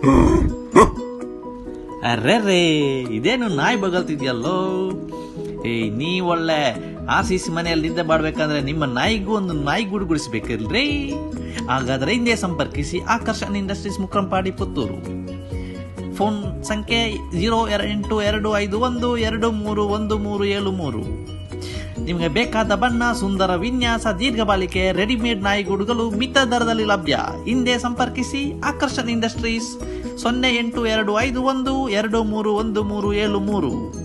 ಅರ್ರೆ ರೇ ಇದೇನು ನಾಯಿ ಬಗಲ್ತಿದ್ಯಲ್ಲೋ ಏ ನೀ ಒಳ್ಳೆ ಆರ್ ಸಿ ಸಿ ಮನೆಯಲ್ಲಿ ನಿದ್ದೆ ಮಾಡ್ಬೇಕಂದ್ರೆ ನಿಮ್ಮ ನಾಯಿಗೂ ಒಂದು ನಾಯಿ ಗೂಡು ಗುಡಿಸ್ಬೇಕಿಲ್ರಿ ಹಾಗಾದ್ರೆ ಹಿಂದೆ ಸಂಪರ್ಕಿಸಿ ಆಕರ್ಷಣ್ ಇಂಡಸ್ಟ್ರೀಸ್ ಮುಕ್ರಂಪಾಡಿ ಪುತ್ತೂರು ಫೋನ್ ಸಂಖ್ಯೆ ಜೀರೋ ಎಂಟು ಎರಡು ಐದು ಒಂದು ಎರಡು ಮೂರು ಒಂದು ಮೂರು ಏಳು ಮೂರು ನಿಮಗೆ ಬೇಕಾದ ಬಣ್ಣ ಸುಂದರ ವಿನ್ಯಾಸ ದೀರ್ಘ ಬಾಳಿಕೆ ರೆಡಿಮೇಡ್ ನಾಯಿಗೂಡುಗಳು ಮಿತ ದರದಲ್ಲಿ ಲಭ್ಯ ಹಿಂದೆ ಸಂಪರ್ಕಿಸಿ ಆಕರ್ಷಣ್ ಇಂಡಸ್ಟ್ರೀಸ್ ಸೊನ್ನೆ ಎಂಟು ಎರಡು ಐದು ಒಂದು ಎರಡು ಮೂರು ಒಂದು ಮೂರು ಏಳು ಮೂರು